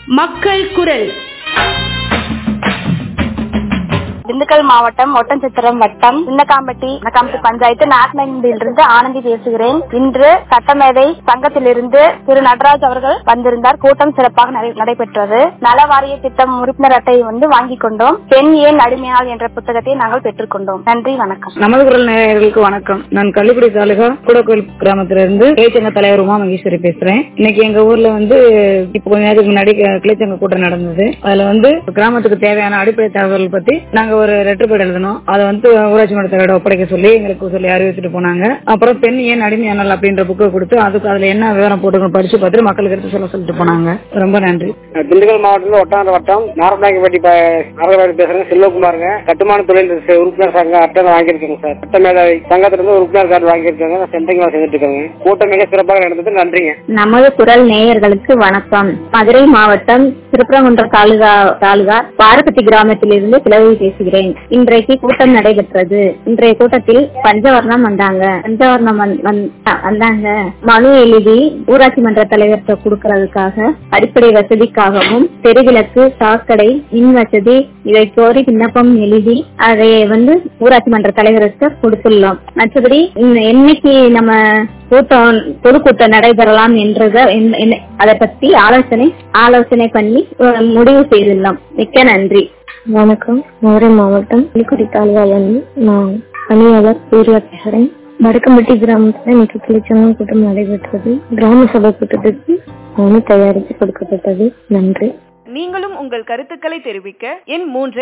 மக்கள் குரல் திண்டுக்கல் மாவட்டம் ஒட்டன்சித்திரம் வட்டம் சின்னக்காம்பட்டி சின்னக்காம்பட்டி பஞ்சாயத்து நாட்மண்டிலிருந்து ஆனந்தி பேசுகிறேன் இன்று சட்டமேதை சங்கத்திலிருந்து திரு நடராஜ் அவர்கள் வந்திருந்தார் கூட்டம் சிறப்பாக நடை- நடைபெற்றது நல வாரிய திட்டம் உறுப்பினர் அட்டையை வந்து வாங்கிக் கொண்டோம் பெண் ஏன் அடிமையால் என்ற புத்தகத்தை நாங்கள் பெற்றுக்கொண்டோம் நன்றி வணக்கம் நமது குரல் நேயர்களுக்கு வணக்கம் நான் கள்ளிக்குடி தாலுகா கூடக்கோயில் கிராமத்திலிருந்து கிளைச்சங்க தலைவர் உமா மகேஸ்வரி பேசுறேன் இன்னைக்கு எங்க ஊர்ல வந்து இப்போ கொஞ்ச நேரத்துக்கு முன்னாடி க- கிளைச்சங்க கூட்டம் நடந்தது அதுல வந்து கிராமத்துக்கு தேவையான அடிப்படை தகவல் பத்தி நாங்க ஒரு லெட்டர் பேட் எழுதணும் அதை வந்து ஊராட்சி மன்ற தலைவரோட ஒப்படைக்க சொல்லி எங்களுக்கு சொல்லி அறிவிச்சுட்டு போனாங்க அப்புறம் பெண் ஏன் அடிமையானல் அப்படின்ற புக்கை கொடுத்து அதுக்கு அதுல என்ன விவரம் போட்டுக்கணும் படிச்சு பார்த்துட்டு மக்களுக்கு எடுத்து சொல்ல சொல்லிட்டு போனாங்க ரொம்ப நன்றி திண்டுக்கல் மாவட்டத்தில் ஒட்டாந்த வட்டம் நாரநாயக்கப்பட்டி நாரநாயக்கப்பட்டி பேசுறேன் செல்வகுமாருங்க கட்டுமான தொழில் ச- உறுப்பினர் சங்க அட்டை வாங்கியிருக்கேங்க சார் சட்ட மேதாவி சங்கத்திலிருந்து உறுப்பினர் கார்டு வாங்கியிருக்காங்க நான் சென்ட்ரிங் வேலை செஞ்சுட்டு இருக்கேங்க கூட்டம் மிக சிறப்பாக நடந்தது நன்றிங்க நமது குரல் நேயர்களுக்கு வணக்கம் மதுரை மாவட்டம் திருப்பரங்குன்றம் தாலுகா தாலுகா பாரபத்தி கிராமத்திலிருந்து கிளவி பேசுகிறேன் இன்றைக்கு கூட்டம் நடைபெற்றது இன்றைய கூட்டத்தில் பஞ்சவர்ணம் வந்தாங்க பஞ்சவர்ணம் வந்- வந்- வந்தாங்க மனு எழுதி ஊராட்சி மன்ற தலைவர்கிட்ட கொடுக்கறதுக்காக அடிப்படை வசதிக்காகவும் தெருவிளக்கு சாக்கடை மின் வசதி இதை கோரி விண்ணப்பம் எழுதி அதை வந்து ஊராட்சி மன்ற தலைவருக்கு கொடுத்துள்ளோம் மற்றபடி இன்ன- என்னைக்கு நம்ம கூட்டம் பொதுக்கூட்டம் நடைபெறலாம் என்றத என்ன- என்ன- அதை பத்தி ஆலோசனை ஆலோசனை பண்ணி அஹ், முடிவு செய்துள்ளோம் மிக்க நன்றி வணக்கம் மதுரை மாவட்டம் புலிக்குடி தாலுகாவிலிருந்து நான் பணியாளர் சூர்யா பேசுறேன் வடக்கம்பட்டி கிராமத்துல இன்னைக்கு கிளிச்சங்கம் கூட்டம் நடைபெற்றது கிராம சபை கூட்டத்துக்கு மனு தயாரித்து கொடுக்கப்பட்டது நன்றி நீங்களும் உங்கள் கருத்துக்களை தெரிவிக்க எண் மூன்றை